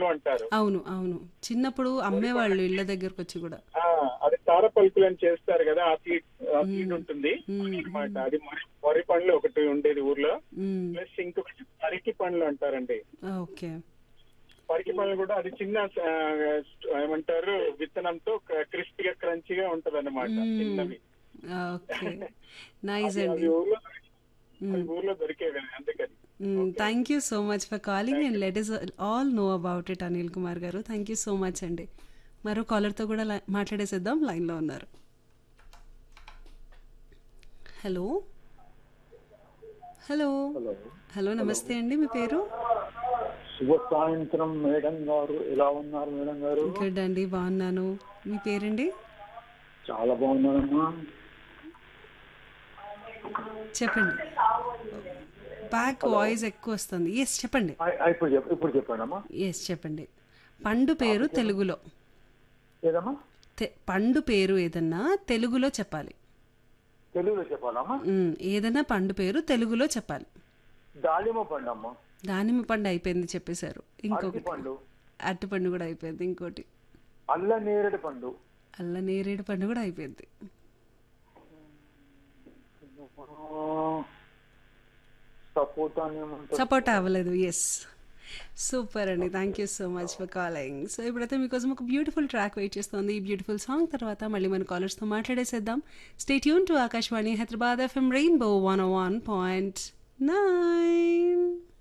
పండ్లు అంటారు అవును అవును చిన్నప్పుడు అమ్మేవాళ్ళు ఇళ్ళ దగ్గరకు వచ్చి కూడా ఆ, అది తార పలుకులు అని చేస్తారు కదా ఆ సీడ్ ఆ సీడ్ ఉంటుంది అన్నమాట అది మరి వరి పండ్లు ఒకటి ఉండేది ఊర్లో మ్మ్. ప్లస్ ఇంకొకటి పరికి పండ్లు అంటారండి ఓకే పరికి పండ్లు కూడా అది చిన్న ఆ, ఏమంటారు విత్తనంతో క్రిస్పీగా క్రంచిగా ఉంటది అనమాట చిన్నవి ఓకే నైస్ అవి అండి ఊర్లో అవి ఊర్లో దొరికేవి అందుకని thank you so much for calling and let us all know about it Anil Kumar garu thank you so much అండి మరో కాలర్తో కూడా లై- మాట్లాడేసేద్దాం లైన్లో ఉన్నారు హలో హలో హలో హలో నమస్తే అండి మీ పేరు శుభ సాయంత్రం మేడం గారు ఎలా ఉన్నారు మేడం గారు గుడ్ అండి బాగున్నాను మీ పేరండి చాలా బాగున్నానమ్మా చెప్పండి బ్యాక్ వాయిస్ ఎక్కువ వస్తుంది ఎస్ చెప్పండి ఆ, ఆ, ఇప్పుడు చెప్ప ఇప్పుడు చెప్పండి అమ్మా ఎస్ చెప్పండి పండు పేరు తెలుగులో ఏదమ్మా తె- పండు పేరు ఏదన్నా తెలుగులో చెప్పాలి తెలుగులో చెప్పాలమ్మా మ్, ఏదైనా పండు పేరు తెలుగులో చెప్పాలి దాలిమ పండు అమ్మా దానిమ్మ పండు అయిపోయింది చెప్పేశారు అరటి ఇంకొకటి పండు అరటి పండు కూడా అయిపోయింది ఇంకోటి అల్ల నేరేడు పండు అల్ల నేరేడు పండు కూడా అయిపోయింది ఆ, సపోటా అని ఏమంటారు? సపోర్ట్ అవ్వలేదు ఎస్ సూపర్ అండి thank you so much for calling so ఇప్పుడైతే మీకోసం ఒక బ్యూటిఫుల్ ట్రాక్ వెయిట్ చేస్తుంది ఈ బ్యూటిఫుల్ సాంగ్ తర్వాత మళ్ళీ మన కాలర్స్తో మాట్లాడేసేద్దాం stay tune to Akashvani Hyderabad FM Rainbow one one point nine